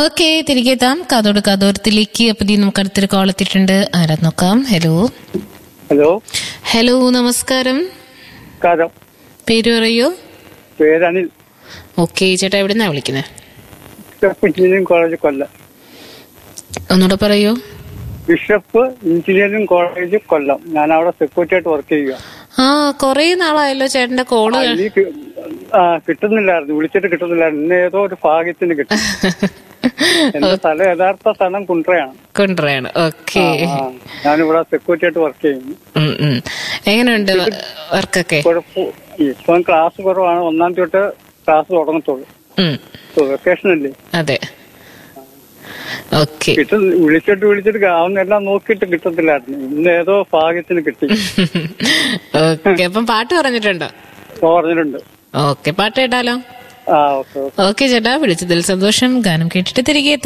Okay തിരികെ എത്താം കാതോട് കാതോരത്തിലേക്ക് അപ്പൊ ദീ നമുക്ക് അടുത്തൊരു കോൾ എത്തിയിട്ടുണ്ട് ആരാ നോക്കാം ഹലോ ഹലോ ഹലോ നമസ്കാരം നമസ്കാരം പേര് പറയൂ പേര് അനിൽ ഓക്കെ ചേട്ടാ എവിടുന്നാ വിളിക്കുന്നത് ബിഷപ്പ് എഞ്ചിനീയറിംഗ് കോളേജ് കൊല്ലം ഒന്നുകൂടെ പറയൂ ബിഷപ്പ് എഞ്ചിനീയറിംഗ് കോളേജ് കൊല്ലം ഞാൻ അവിടെ സെക്യൂരിറ്റി ആയിട്ട് വർക്ക് ചെയ്യുക ആ കൊറേ നാളായല്ലോ ചേട്ടന്റെ കോള് ആ, ഇനി കി- ആ കിട്ടുന്നില്ലായിരുന്നു വിളിച്ചിട്ട് കിട്ടുന്നില്ലായിരുന്നു ഇന്ന് ഏതോ ഒരു ഭാഗ്യത്തിന് കിട്ടി എന്റെ സ്ഥലം യഥാർത്ഥ സ്ഥലം കുണ്ട്രയാണ് കൊണ്ടുവരാണ് ഓക്കെ ആ, ഞാനിവിടെ സെക്യൂരിറ്റി ആയിട്ട് വർക്ക് ചെയ്യുന്നു എങ്ങനെയുണ്ട് വർക്കൊക്കെ കുഴപ്പം ഇപ്പം ക്ലാസ് കുറവാണ് ഒന്നാം തീയതി തൊട്ട് ക്ലാസ് തുടങ്ങത്തുള്ളൂ ഉം, വെക്കേഷൻ അല്ലേ അതെ ഓക്കെ കിട്ടും വിളിച്ചിട്ട് വിളിച്ചിട്ട് ആവുന്നെല്ലാം നോക്കിയിട്ട് കിട്ടത്തില്ലായിരുന്നു ഇന്ന് ഏതോ ഭാഗ്യത്തിന് കിട്ടി ഓക്കെ അപ്പം പാട്ട് പറഞ്ഞിട്ടുണ്ടോ പറഞ്ഞിട്ടുണ്ട് ഓക്കെ പാട്ട് കേട്ടാലോ ആ ഓക്കെ ഓക്കെ ചേട്ടാ വിളിച്ചതിൽ സന്തോഷം ഗാനം കേട്ടിട്ട് തിരികെ എത്താം.